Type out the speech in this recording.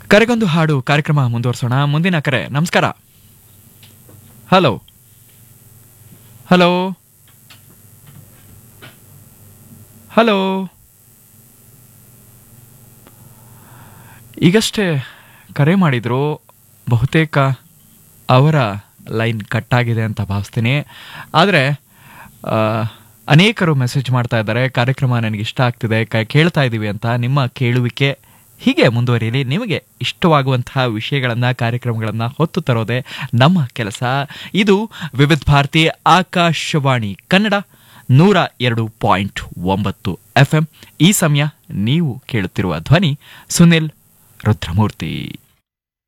ಕರೆಗೊಂದು ಹಾಡು ಕಾರ್ಯಕ್ರಮ ಮುಂದುವರಿಸೋಣ ಮುಂದಿನ ಕರೆ ನಮಸ್ಕಾರ ಹಲೋ ಹಲೋ ಹಲೋ ಈಗಷ್ಟೇ ಕರೆ ಮಾಡಿದ್ರು ಬಹುತೇಕ ಅವರ ಲೈನ್ ಕಟ್ ಆಗಿದೆ ಅಂತ ಭಾವಿಸ್ತೀನಿ ಆದರೆ ಅನೇಕರು ಮೆಸೇಜ್ ಮಾಡ್ತಾ ಇದ್ದಾರೆ ಕಾರ್ಯಕ್ರಮ ನನಗೆ ಇಷ್ಟ ಆಗ್ತಿದೆ ಕ ಕೇಳ್ತಾ ಇದ್ದೀವಿ ಅಂತ ನಿಮ್ಮ ಕೇಳುವಿಕೆ ಹೀಗೆ ಮುಂದುವರಿಯಲಿ ನಿಮಗೆ ಇಷ್ಟವಾಗುವಂತಹ ವಿಷಯಗಳನ್ನು ಕಾರ್ಯಕ್ರಮಗಳನ್ನು ಹೊತ್ತು ತರೋದೇ ನಮ್ಮ ಕೆಲಸ ಇದು ವಿವಿಧ ಭಾರತಿ ಆಕಾಶವಾಣಿ ಕನ್ನಡ ನೂರ ಎರಡು ಪಾಯಿಂಟ್ ಒಂಬತ್ತು ಎಫ್ ಎಂ ಈ ಸಮಯ ನೀವು ಕೇಳುತ್ತಿರುವ ಧ್ವನಿ ಸುನಿಲ್ ರುದ್ರಮೂರ್ತಿ